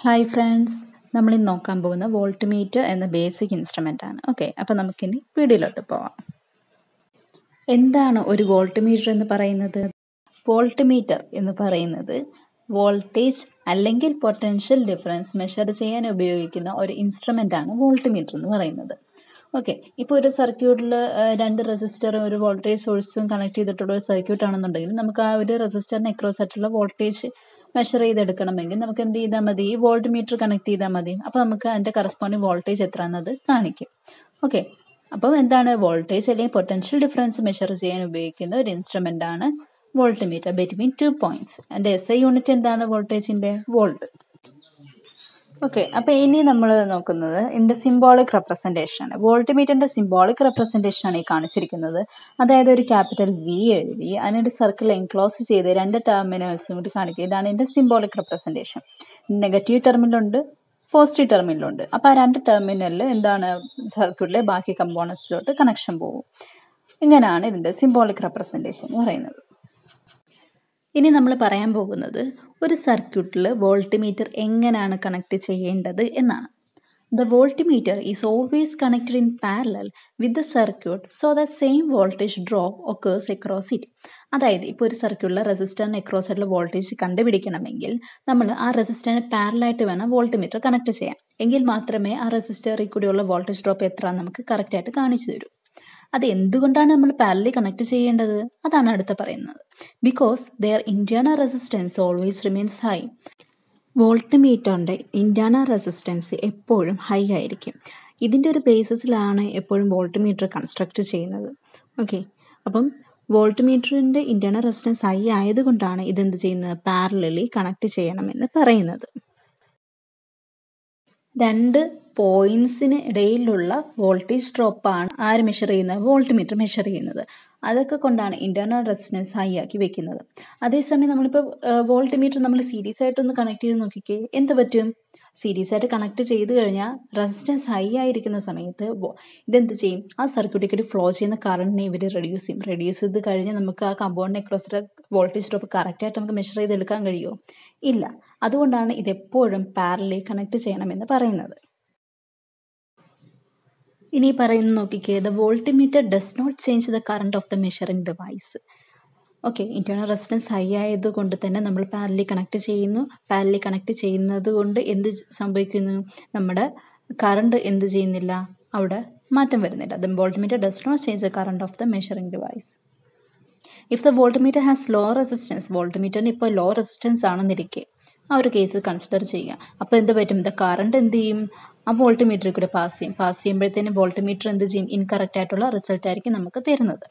hi friends നമ്മൾ ഇന്ന് നോക്കാൻ പോകുന്ന വോൾട്ട് മീറ്റർ എന്ന ബേസിക് ഇൻസ്ട്രുമെൻ്റ് ആണ് ഓക്കെ അപ്പോൾ നമുക്കിനി വീഡിയോയിലോട്ട് പോവാം എന്താണ് ഒരു വോൾട്ട് മീറ്റർ എന്ന് പറയുന്നത് വോൾട്ട് മീറ്റർ എന്ന് പറയുന്നത് വോൾട്ടേജ് അല്ലെങ്കിൽ പൊട്ടൻഷ്യൽ ഡിഫറൻസ് മെഷർ ചെയ്യാൻ ഉപയോഗിക്കുന്ന ഒരു ഇൻസ്ട്രുമെൻ്റ് ആണ് വോൾട്ട് മീറ്റർ എന്ന് പറയുന്നത് ഓക്കെ ഇപ്പോൾ ഒരു സർക്യൂട്ടിൽ രണ്ട് റെസിസ്റ്ററും ഒരു വോൾട്ടേജ് സോഴ്സും കണക്ട് ചെയ്തിട്ടുള്ള ഒരു സർക്യൂട്ട് ആണെന്നുണ്ടെങ്കിൽ നമുക്ക് ആ ഒരു റെസിസ്റ്ററിന് അക്രോസ് ആയിട്ടുള്ള വോൾട്ടേജ് മെഷർ ചെയ്തെടുക്കണമെങ്കിൽ നമുക്ക് എന്ത് ചെയ്താൽ മതി ഈ വോൾട്ട് മീറ്റർ കണക്ട് ചെയ്താൽ മതി അപ്പോൾ നമുക്ക് അതിൻ്റെ കറസ്പോണ്ടിങ് വോൾട്ടേജ് എത്ര എന്നത് കാണിക്കും ഓക്കെ അപ്പം എന്താണ് വോൾട്ടേജ് അല്ലെങ്കിൽ പൊട്ടൻഷ്യൽ ഡിഫറൻസ് മെഷർ ചെയ്യാൻ ഉപയോഗിക്കുന്ന ഒരു ഇൻസ്ട്രുമെൻ്റ് ആണ് volt meter between two points എൻ്റെ എസ് ഐ യൂണിറ്റ് എന്താണ് വോൾട്ടേജിൻ്റെ വോൾട്ട് ഓക്കെ അപ്പോൾ ഇനി നമ്മൾ നോക്കുന്നത് ഇതിൻ്റെ സിംബോളിക് റെപ്രസെൻറ്റേഷൻ ആണ് വോൾട്ട് മീറ്ററിൻ്റെ സിംബോളിക് റെപ്രസെൻറ്റേഷൻ ആണ് ഈ കാണിച്ചിരിക്കുന്നത് അതായത് ഒരു ക്യാപിറ്റൽ വി എഴുതി അതിൻ്റെ സർക്കിൾ എൻക്ലോസ് ചെയ്ത് രണ്ട് ടെർമിനൽസും കൂടി കാണിക്കുക ഇതാണ് ഇതിൻ്റെ സിംബോളിക് റെപ്രസെൻറ്റേഷൻ നെഗറ്റീവ് ടെർമിനലുണ്ട് പോസിറ്റീവ് ടെർമിനലുണ്ട് അപ്പോൾ ആ രണ്ട് ടെർമിനലിൽ എന്താണ് സർക്യൂട്ടിലെ ബാക്കി കമ്പോണൻസിലോട്ട് കണക്ഷൻ പോകും ഇങ്ങനെയാണ് ഇതിൻ്റെ സിംബോളിക് റെപ്രസെൻറ്റേഷൻ എന്ന് പറയുന്നത് ഇനി നമ്മൾ പറയാൻ പോകുന്നത് ഒരു സർക്യൂട്ടിൽ വോൾട്ട് മീറ്റർ എങ്ങനെയാണ് കണക്ട് ചെയ്യേണ്ടത് എന്നാണ് the volt meter is always connected in parallel with the circuit so the same voltage drop occurs across it അതായത് ഇപ്പോൾ ഒരു സർക്യൂട്ടിലെ റെസിസ്റ്ററിന് എക്രോസ് ആയിട്ടുള്ള വോൾട്ടേജ് കണ്ടുപിടിക്കണമെങ്കിൽ നമ്മൾ ആ റെസിസ്റ്ററിന് പാരലായിട്ട് വേണം വോൾട്ട് മീറ്റർ കണക്ട് ചെയ്യാൻ എങ്കിൽ മാത്രമേ ആ റെസിസ്റ്ററിൽ കൂടിയുള്ള വോൾട്ടേജ് ഡ്രോപ്പ് എത്ര നമുക്ക് കറക്റ്റായിട്ട് കാണിച്ചു തരൂ അത് എന്തുകൊണ്ടാണ് നമ്മൾ പാരലി കണക്ട് ചെയ്യേണ്ടത് അതാണ് അടുത്ത പറയുന്നത് because there internal resistance always remains high volt മീറ്ററിൻ്റെ ഇന്റേണൽ റെസിസ്റ്റൻസ് എപ്പോഴും ഹൈ ആയിരിക്കും ഇതിൻ്റെ ഒരു ബേസിസിലാണ് എപ്പോഴും വോൾട്ട് മീറ്റർ കൺസ്ട്രക്ട് ചെയ്യുന്നത് ഓക്കെ അപ്പം വോൾട്ട് മീറ്ററിൻ്റെ ഇന്റേണൽ റെസിസ്റ്റൻസ് ഹൈ ആയതുകൊണ്ടാണ് ഇതെന്ത് ചെയ്യുന്നത് പാരലലി കണക്ട് ചെയ്യണമെന്ന് പറയുന്നത് രണ്ട് പോയിന്റ്സിന് ഇടയിലുള്ള വോൾട്ടേജ് ഡ്രോപ്പാണ് ആര് മെഷർ ചെയ്യുന്നത് വോൾട്ട് മീറ്റർ മെഷർ ചെയ്യുന്നത് അതൊക്കെ കൊണ്ടാണ് ഇന്റേണൽ റെസിസ്റ്റൻസ് ഹൈ ആക്കി വെക്കുന്നത് അതേസമയം നമ്മളിപ്പോൾ വോൾട്ട് മീറ്റർ നമ്മൾ സീരീസ് ആയിട്ടൊന്ന് കണക്ട് ചെയ്ത് നോക്കിക്കേ എന്ത് പറ്റും സീരീസ് ആയിട്ട് കണക്ട് ചെയ്ത് കഴിഞ്ഞാൽ റെസിസ്റ്റൻസ് ഹൈ ആയിരിക്കുന്ന സമയത്ത് ഇതെന്ത് ചെയ്യും ആ സർക്യൂട്ടിൽ കൂടി ഫ്ലോ ചെയ്യുന്ന കറണ്ടിനെ ഇവർ റെഡ്യൂസ് ചെയ്യും റെഡ്യൂസ് ചെയ്ത് കഴിഞ്ഞാൽ നമുക്ക് ആ കമ്പൗണ്ടിനെ ക്രോസ് വോൾട്ടേജ് ഡ്രോപ്പ് കറക്റ്റായിട്ട് നമുക്ക് മെഷർ ചെയ്തെടുക്കാൻ കഴിയുമോ ഇല്ല അതുകൊണ്ടാണ് ഇതെപ്പോഴും പാരലി കണക്ട് ചെയ്യണമെന്ന് പറയുന്നത് ഇനി പറയുന്ന നോക്കിക്കേ the volt meter does not change the current of the measuring device okay internal resistance high ആയതുകൊണ്ട് തന്നെ നമ്മൾ പാരലി കണക്ട് ചെയ്യുന്നു പാരലി കണക്ട് ചെയ്യുന്നത് കൊണ്ട് എന്ത് സംഭവിക്കുന്നു നമ്മുടെ കറണ്ട് എന്ത് ചെയ്യുന്നില്ല അവിടെ മാറ്റം വരുന്നില്ല the volt meter does not change the current of the measuring device if the volt meter has low resistance volt മീറ്ററിന് ഇപ്പോൾ ലോ റെസിസ്റ്റൻസ് ആണെന്നിരിക്കെ ആ ഒരു കേസ് കൺസിഡർ ചെയ്യുക അപ്പോൾ എന്ത് പറ്റും ദ കറണ്ട് എന്ത് ചെയ്യും ആ വോൾട്ട് മീറ്ററിൽ കൂടെ പാസ് ചെയ്യും പാസ് ചെയ്യുമ്പോഴത്തേനും വോൾട്ട് മീറ്റർ എന്ത് ചെയ്യും ഇൻകറക്റ്റ് ആയിട്ടുള്ള റിസൾട്ട് ആയിരിക്കും നമുക്ക് തരുന്നത്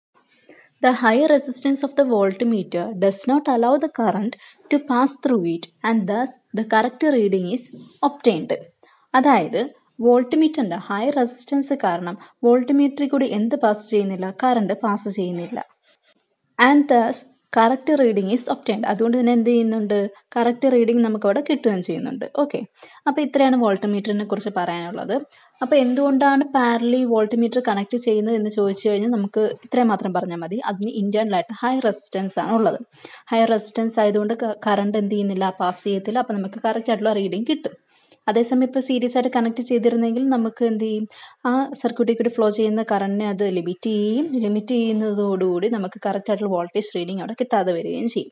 the high resistance of the volt meter does not allow the current to pass through it and thus the correct reading is obtained അതായത് വോൾട്ട് മീറ്ററിൻ്റെ ഹൈ റെസിസ്റ്റൻസ് കാരണം volt മീറ്ററിൽ കൂടി എന്ത് പാസ് ചെയ്യുന്നില്ല കറണ്ട് പാസ് ചെയ്യുന്നില്ല and thus correct reading is obtained അതുകൊണ്ട് തന്നെ എന്ത് ചെയ്യുന്നുണ്ട് കറക്റ്റ് റീഡിംഗ് നമുക്ക് അവിടെ കിട്ടുകയും ചെയ്യുന്നുണ്ട് ഓക്കെ അപ്പോൾ ഇത്രയാണ് വോൾട്ട് മീറ്ററിനെ കുറിച്ച് പറയാനുള്ളത് അപ്പോൾ എന്തുകൊണ്ടാണ് പാരലി വോൾട്ട് മീറ്റർ കണക്ട് ചെയ്യുന്നത് എന്ന് ചോദിച്ചു കഴിഞ്ഞാൽ നമുക്ക് ഇത്രയും മാത്രം പറഞ്ഞാൽ മതി അതിന് ഇന്റേണലായിട്ട് ഹൈ റെസിസ്റ്റൻസ് ആണ് ഉള്ളത് ഹൈ റെസിസ്റ്റൻസ് ആയതുകൊണ്ട് കറണ്ട് എന്ത് ചെയ്യുന്നില്ല പാസ് ചെയ്യത്തില്ല അപ്പോൾ നമുക്ക് കറക്റ്റ് ആയിട്ടുള്ള റീഡിംഗ് കിട്ടും അതേസമയം ഇപ്പോൾ സീരീസ് ആയിട്ട് കണക്ട് ചെയ്തിരുന്നെങ്കിൽ നമുക്ക് എന്ത് ചെയ്യും ആ സർക്യൂട്ടിൽ കൂടി ഫ്ലോ ചെയ്യുന്ന കറണ്ടിനെ അത് ലിമിറ്റ് ചെയ്യും ലിമിറ്റ് ചെയ്യുന്നതോടുകൂടി നമുക്ക് കറക്റ്റ് ആയിട്ടുള്ള വോൾട്ടേജ് റീഡിംഗ് അവിടെ കിട്ടാതെ വരികയും ചെയ്യും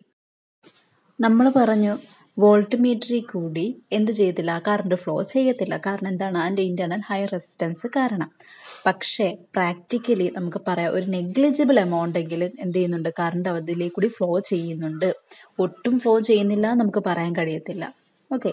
നമ്മൾ പറഞ്ഞു വോൾട്ട് മീറ്ററിൽ കൂടി എന്ത് ചെയ്യത്തില്ല കറണ്ട് ഫ്ലോ ചെയ്യത്തില്ല കാരണം എന്താണ് അതിൻ്റെ ഇൻറ്റേർണൽ ഹൈ റെസിസ്റ്റൻസ് കാരണം പക്ഷേ പ്രാക്ടിക്കലി നമുക്ക് പറയാം ഒരു നെഗ്ലിജിബിൾ എമൗണ്ടെങ്കിലും എന്ത് ചെയ്യുന്നുണ്ട് കറണ്ട് അതിലേക്ക് കൂടി ഫ്ലോ ചെയ്യുന്നുണ്ട് ഒട്ടും ഫ്ലോ ചെയ്യുന്നില്ല നമുക്ക് പറയാൻ കഴിയത്തില്ല ഓക്കെ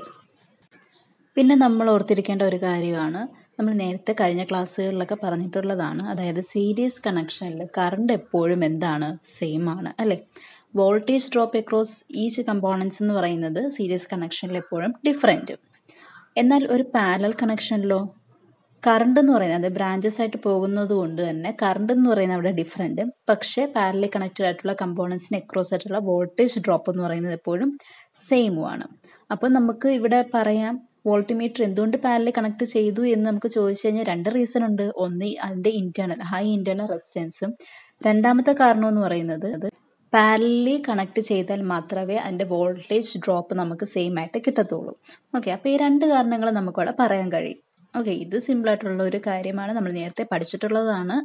പിന്നെ നമ്മൾ ഓർത്തിരിക്കേണ്ട ഒരു കാര്യമാണ് നമ്മൾ നേരത്തെ കഴിഞ്ഞ ക്ലാസ്സുകളിലൊക്കെ പറഞ്ഞിട്ടുള്ളതാണ് അതായത് സീരീസ് കണക്ഷനിൽ കറണ്ട് എപ്പോഴും എന്താണ് സെയിം ആണ് അല്ലേ voltage drop across each components എന്ന് പറയുന്നത് സീരീസ് കണക്ഷനിൽ എപ്പോഴും ഡിഫറെൻറ്റ് എന്നാൽ ഒരു പാരലൽ കണക്ഷനിലോ കറണ്ട് എന്ന് പറയുന്നത് അത് ബ്രാഞ്ചസ് ആയിട്ട് പോകുന്നത് കൊണ്ട് തന്നെ കറണ്ട് എന്ന് പറയുന്നത് അവിടെ ഡിഫറെൻറ്റ് പക്ഷേ പാരലി കണക്റ്റഡ് ആയിട്ടുള്ള കമ്പോണൻസിന് അക്രോസ് ആയിട്ടുള്ള വോൾട്ടേജ് ഡ്രോപ്പ് എന്ന് പറയുന്നത് എപ്പോഴും സെയിമുമാണ് അപ്പോൾ നമുക്ക് ഇവിടെ പറയാം വോൾട്ടിമീറ്റർ എന്തുകൊണ്ട് പാരലി കണക്ട് ചെയ്തു എന്ന് നമുക്ക് ചോദിച്ചു കഴിഞ്ഞാൽ രണ്ട് റീസൺ ഉണ്ട് ഒന്ന് അതിൻ്റെ ഇന്റേണൽ ഹൈ ഇന്റേണൽ റെസിസ്റ്റൻസും രണ്ടാമത്തെ കാരണം എന്ന് പറയുന്നത് അത് പാരലി കണക്ട് ചെയ്താൽ മാത്രമേ അതിൻ്റെ വോൾട്ടേജ് ഡ്രോപ്പ് നമുക്ക് സെയിം ആയിട്ട് കിട്ടത്തുള്ളൂ ഓക്കെ അപ്പോൾ ഈ രണ്ട് കാരണങ്ങൾ നമുക്കവിടെ പറയാൻ കഴിയും ഓക്കെ ഇത് സിമ്പിളായിട്ടുള്ള ഒരു കാര്യമാണ് നമ്മൾ നേരത്തെ പഠിച്ചിട്ടുള്ളതാണ്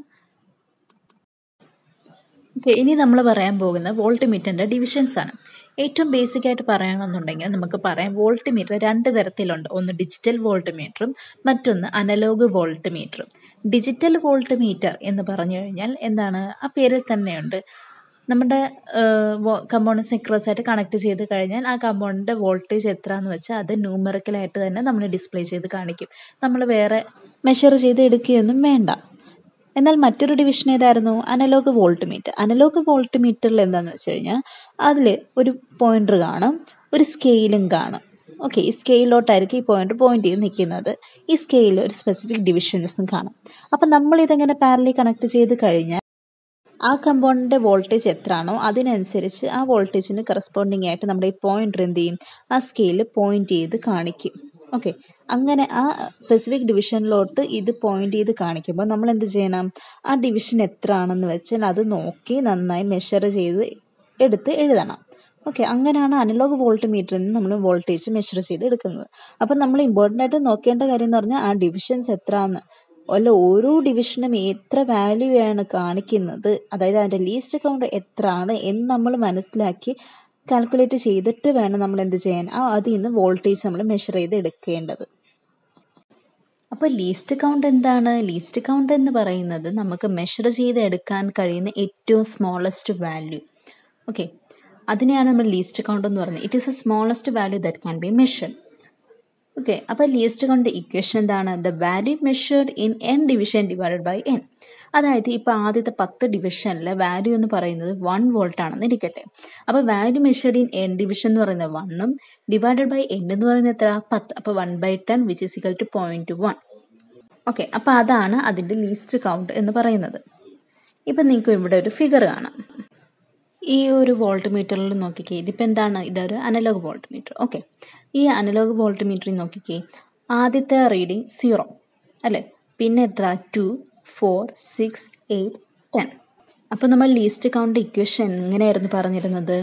ഓക്കെ ഇനി നമ്മൾ പറയാൻ പോകുന്ന വോൾട്ട് മീറ്ററിൻ്റെ ഡിവിഷൻസ് ആണ് ഏറ്റവും ബേസിക് ആയിട്ട് പറയണമെന്നുണ്ടെങ്കിൽ നമുക്ക് പറയാം വോൾട്ട് മീറ്റർ രണ്ട് തരത്തിലുണ്ട് ഒന്ന് ഡിജിറ്റൽ വോൾട്ട് മീറ്ററും മറ്റൊന്ന് അനലോഗ് വോൾട്ട് മീറ്ററും ഡിജിറ്റൽ വോൾട്ട് മീറ്റർ എന്ന് പറഞ്ഞു കഴിഞ്ഞാൽ എന്താണ് ആ പേരിൽ തന്നെയുണ്ട് നമ്മുടെ കമ്പോണൻസ് എക്രോസ് ആയിട്ട് കണക്ട് ചെയ്ത് കഴിഞ്ഞാൽ ആ കമ്പോണൻ്റെ വോൾട്ടേജ് എത്ര എന്ന് വെച്ചാൽ അത് ന്യൂമറിക്കലായിട്ട് തന്നെ നമ്മൾ ഡിസ്പ്ലേ ചെയ്ത് കാണിക്കും നമ്മൾ വേറെ മെഷർ ചെയ്ത് എടുക്കുകയൊന്നും വേണ്ട എന്നാൽ മറ്റൊരു ഡിവിഷൻ ഏതായിരുന്നു analog volt meter analog volt മീറ്ററിൽ എന്താണെന്ന് വെച്ച് കഴിഞ്ഞാൽ അതിൽ ഒരു പോയിന്റർ കാണും ഒരു സ്കെയിലും കാണും ഓക്കെ ഈ സ്കെയിലോട്ടായിരിക്കും ഈ പോയിന്റ് പോയിന്റ് ചെയ്ത് നിൽക്കുന്നത് ഈ സ്കെയിലിൽ ഒരു സ്പെസിഫിക് ഡിവിഷൻസും കാണും അപ്പം നമ്മൾ ഇതെങ്ങനെ പാരലി കണക്ട് ചെയ്ത് കഴിഞ്ഞാൽ ആ കമ്പോണൻ്റെ വോൾട്ടേജ് എത്രയാണോ അതിനനുസരിച്ച് ആ വോൾട്ടേജിന് കറസ്പോണ്ടിങ് ആയിട്ട് നമ്മുടെ ഈ പോയിന്റർ എന്ത് ചെയ്യും ആ സ്കെയിലിൽ പോയിന്റ് ചെയ്ത് കാണിക്കും ഓക്കെ അങ്ങനെ ആ സ്പെസിഫിക് ഡിവിഷനിലോട്ട് ഇത് പോയിന്റ് ചെയ്ത് കാണിക്കുമ്പോൾ നമ്മൾ എന്ത് ചെയ്യണം ആ ഡിവിഷൻ എത്ര ആണെന്ന് വെച്ചാൽ അത് നോക്കി നന്നായി മെഷർ ചെയ്ത് എടുത്ത് എഴുതണം ഓക്കെ അങ്ങനെയാണ് അനലോഗ് വോൾട്ട് മീറ്ററിൽ നിന്ന് നമ്മൾ വോൾട്ടേജ് മെഷർ ചെയ്ത് എടുക്കുന്നത് അപ്പം നമ്മൾ ഇമ്പോർട്ടൻ്റ് ആയിട്ട് നോക്കേണ്ട കാര്യം എന്ന് പറഞ്ഞാൽ ആ ഡിവിഷൻസ് എത്രയാണെന്ന് അല്ല ഓരോ ഡിവിഷനും എത്ര വാല്യൂ ആണ് കാണിക്കുന്നത് അതായത് അതിൻ്റെ ലീസ്റ്റ് കൗണ്ട് എത്ര ആണ് എന്ന് നമ്മൾ മനസ്സിലാക്കി കാൽക്കുലേറ്റ് ചെയ്തിട്ട് വേണം നമ്മൾ എന്ത് ചെയ്യാൻ ആ അതിൽ നിന്ന് വോൾട്ടേജ് നമ്മൾ മെഷർ ചെയ്ത് എടുക്കേണ്ടത് അപ്പോൾ ലീസ്റ്റ് കൗണ്ട് എന്താണ് ലീസ്റ്റ് കൗണ്ട് എന്ന് പറയുന്നത് നമുക്ക് മെഷർ ചെയ്ത് എടുക്കാൻ കഴിയുന്ന ഏറ്റവും സ്മോളസ്റ്റ് വാല്യൂ ഓക്കെ അതിനെയാണ് നമ്മൾ ലീസ്റ്റ് കൗണ്ട് എന്ന് പറയുന്നത് it is a smallest value that can be measured okay അപ്പോൾ ലീസ്റ്റ് കൗണ്ട് ഇക്വേഷൻ എന്താണ് the value measured in N division divided by N അതായത് ഇപ്പോൾ ആദ്യത്തെ പത്ത് ഡിവിഷനിലെ വാല്യൂ എന്ന് പറയുന്നത് വൺ വോൾട്ട് ആണെന്ന് ഇരിക്കട്ടെ അപ്പോൾ value measured in N division എന്ന് പറയുന്നത് വണ്ണും ഡിവൈഡഡ് ബൈ എൻ എന്ന് പറയുന്നത് എത്ര പത്ത് അപ്പോൾ one by ten which is equal to point one okay അപ്പോൾ അതാണ് അതിൻ്റെ ലീസ്റ്റ് കൗണ്ട് എന്ന് പറയുന്നത് ഇപ്പം നിങ്ങൾക്ക് ഇവിടെ ഒരു ഫിഗർ കാണാം ഈ ഒരു വോൾട്ട് മീറ്ററിൽ നോക്കിക്കേ ഇതിപ്പോൾ എന്താണ് ഇതൊരു അനലോഗ് വോൾട്ട് മീറ്റർ ഓക്കെ ഈ അനലോഗ് വോൾട്ട് മീറ്ററിൽ നോക്കിക്കേ ആദ്യത്തെ റീഡിങ് സീറോ അല്ലേ പിന്നെ എത്ര two four six eight ten അപ്പോൾ നമ്മൾ ലീസ്റ്റ് കൗണ്ട് ഇക്വേഷൻ എങ്ങനെയായിരുന്നു പറഞ്ഞിരുന്നത്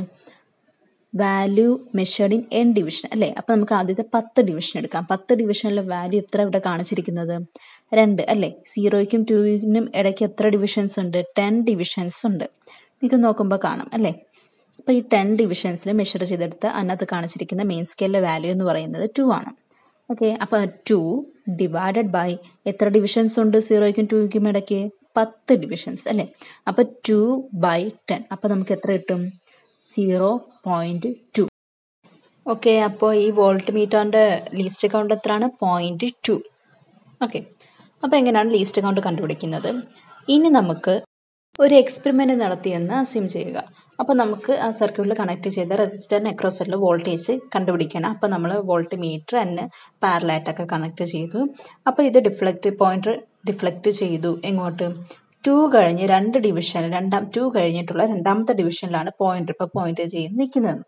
value measured in N division അല്ലേ അപ്പോൾ നമുക്ക് ആദ്യത്തെ പത്ത് ഡിവിഷൻ എടുക്കാം പത്ത് ഡിവിഷനിലെ വാല്യൂ എത്ര ഇവിടെ കാണിച്ചിരിക്കുന്നത് രണ്ട് അല്ലേ സീറോയ്ക്കും ടുവിനും ഇടയ്ക്ക് എത്ര ഡിവിഷൻസ് ഉണ്ട് ടെൻ ഡിവിഷൻസ് ഉണ്ട് നിങ്ങൾക്ക് നോക്കുമ്പോൾ കാണാം അല്ലേ അപ്പോൾ ഈ ടെൻ ഡിവിഷൻസിൽ മെഷർ ചെയ്തെടുത്ത് അതിനകത്ത് കാണിച്ചിരിക്കുന്ന മെയിൻ സ്കെയിലിലെ വാല്യൂ എന്ന് പറയുന്നത് ടു ആണ് ഓക്കെ അപ്പോൾ ടു ഡിവൈഡഡ് ബൈ എത്ര ഡിവിഷൻസ് ഉണ്ട് സീറോയ്ക്കും ടുവിനും ഇടയ്ക്ക് പത്ത് ഡിവിഷൻസ് അല്ലേ അപ്പോൾ ടു ബൈ ടെൻ അപ്പോൾ നമുക്ക് എത്ര കിട്ടും സീറോ പോയിൻറ്റ് ടു ഓക്കെ അപ്പോൾ ഈ വോൾട്ട് മീറ്ററിൻ്റെ ലീസ്റ്റ് കൗണ്ട് എത്രയാണ് പോയിൻറ്റ് ടു ഓക്കെ അപ്പോൾ എങ്ങനെയാണ് ലീസ്റ്റ് കൗണ്ട് കണ്ടുപിടിക്കുന്നത് ഇനി നമുക്ക് ഒരു എക്സ്പെരിമെൻ്റ് നടത്തിയെന്ന് അസ്യൂം ചെയ്യുക അപ്പോൾ നമുക്ക് ആ സർക്യൂട്ടിൽ കണക്ട് ചെയ്ത റെസിസ്റ്ററിന് അക്രോസറിൽ വോൾട്ടേജ് കണ്ടുപിടിക്കണം അപ്പോൾ നമ്മൾ വോൾട്ട് മീറ്റർ തന്നെ പാരലായിട്ടൊക്കെ കണക്ട് ചെയ്തു അപ്പോൾ ഇത് ഡിഫ്ലക്റ്റ് പോയിൻ്റർ ഡിഫ്ലക്റ്റ് ചെയ്തു എങ്ങോട്ട് ടു കഴിഞ്ഞ് രണ്ട് ഡിവിഷൻ രണ്ടാം ടു കഴിഞ്ഞിട്ടുള്ള രണ്ടാമത്തെ ഡിവിഷനിലാണ് പോയിൻ്റർ ഇപ്പോൾ പോയിൻ്റ് ചെയ്ത് നിൽക്കുന്നത്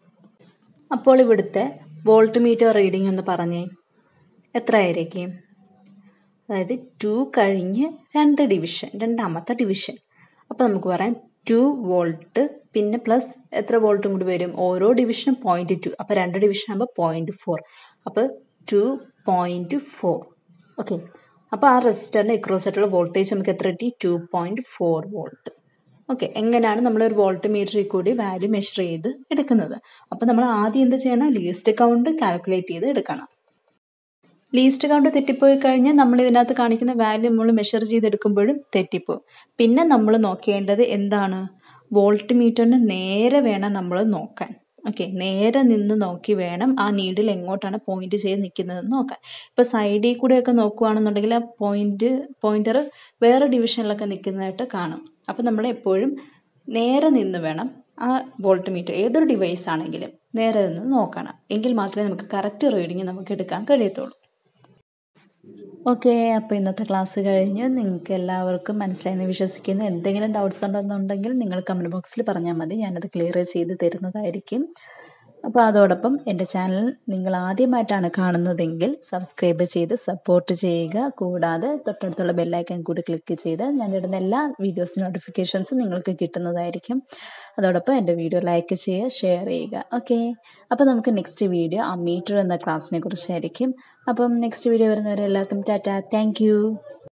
അപ്പോൾ ഇവിടുത്തെ വോൾട്ട് മീറ്റർ റീഡിംഗ് ഒന്ന് പറഞ്ഞേ എത്ര ആയിരിക്കും അതായത് ടു കഴിഞ്ഞ് രണ്ട് ഡിവിഷൻ രണ്ടാമത്തെ ഡിവിഷൻ അപ്പോൾ നമുക്ക് പറയാം ടു വോൾട്ട് പിന്നെ പ്ലസ് എത്ര വോൾട്ടും കൂടി വരും ഓരോ ഡിവിഷനും പോയിന്റ് ടു അപ്പോൾ രണ്ട് ഡിവിഷൻ ആകുമ്പോൾ പോയിന്റ് ഫോർ അപ്പോൾ ടു പോയിന്റ് ഫോർ ഓക്കെ അപ്പോൾ ആ റെസിസ്റ്ററിൻ്റെ എക്രോസ് ആയിട്ടുള്ള വോൾട്ടേജ് നമുക്ക് എത്ര കിട്ടി two point four volt okay എങ്ങനെയാണ് നമ്മൾ ഒരു വോൾട്ട് മീറ്ററിൽ കൂടി വാല്യൂ മെഷർ ചെയ്ത് എടുക്കുന്നത് അപ്പോൾ നമ്മൾ ആദ്യം എന്ത് ചെയ്യണം ലീസ്റ്റ് കൗണ്ട് കാൽക്കുലേറ്റ് ചെയ്ത് എടുക്കണം ലീസ്റ്റ് കൗണ്ട് തെറ്റിപ്പോയി കഴിഞ്ഞാൽ നമ്മൾ ഇതിനകത്ത് കാണിക്കുന്ന വാല്യൂ നമ്മൾ മെഷർ ചെയ്തെടുക്കുമ്പോഴും തെറ്റിപ്പോവും പിന്നെ നമ്മൾ നോക്കേണ്ടത് എന്താണ് വോൾട്ട് മീറ്ററിന് നേരെ വേണം നമ്മൾ നോക്കാൻ ഓക്കെ നേരെ നിന്ന് നോക്കി വേണം ആ നീഡിൽ എങ്ങോട്ടാണ് പോയിന്റ് ചെയ്ത് നിൽക്കുന്നതെന്ന് നോക്കാൻ ഇപ്പോൾ സൈഡിൽ കൂടെയൊക്കെ നോക്കുകയാണെന്നുണ്ടെങ്കിൽ ആ പോയിന്റ് പോയിന്റർ വേറെ ഡിവിഷനിലൊക്കെ നിൽക്കുന്നതായിട്ട് കാണും അപ്പോൾ നമ്മൾ എപ്പോഴും നേരെ നിന്ന് വേണം ആ വോൾട്ട് മീറ്റർ ഏതൊരു ഡിവൈസ് ആണെങ്കിലും നേരെ നിന്ന് നോക്കണം എങ്കിൽ മാത്രമേ നമുക്ക് കറക്റ്റ് റീഡിങ് നമുക്ക് എടുക്കാൻ കഴിയത്തുള്ളൂ ഓക്കെ അപ്പോൾ ഇന്നത്തെ ക്ലാസ് കഴിഞ്ഞു നിങ്ങൾക്ക് എല്ലാവർക്കും മനസ്സിലായെന്ന് വിശ്വസിക്കുന്നു എന്തെങ്കിലും ഡൗട്ട്സ് ഉണ്ടെന്നുണ്ടെങ്കിൽ നിങ്ങൾ കമൻറ്റ് ബോക്സിൽ പറഞ്ഞാൽ മതി ഞാനത് ക്ലിയർ ചെയ്ത് തരുന്നതായിരിക്കും അപ്പോൾ അതോടൊപ്പം എൻ്റെ ചാനൽ നിങ്ങൾ ആദ്യമായിട്ടാണ് കാണുന്നതെങ്കിൽ സബ്സ്ക്രൈബ് ചെയ്ത് സപ്പോർട്ട് ചെയ്യുക കൂടാതെ തൊട്ടടുത്തുള്ള ബെല്ലൈക്കൺ കൂടി ക്ലിക്ക് ചെയ്ത് ഞാൻ ഇടുന്ന എല്ലാ വീഡിയോസ് നോട്ടിഫിക്കേഷൻസും നിങ്ങൾക്ക് കിട്ടുന്നതായിരിക്കും അതോടൊപ്പം എൻ്റെ വീഡിയോ ലൈക്ക് ചെയ്യുക ഷെയർ ചെയ്യുക ഓക്കെ അപ്പോൾ നമുക്ക് നെക്സ്റ്റ് വീഡിയോ ആ മീറ്റർ എന്ന ക്ലാസ്സിനെ കുറിച്ചായിരിക്കും അപ്പം നെക്സ്റ്റ് വീഡിയോ വരുന്നവരെ എല്ലാവർക്കും ടാറ്റ താങ്ക്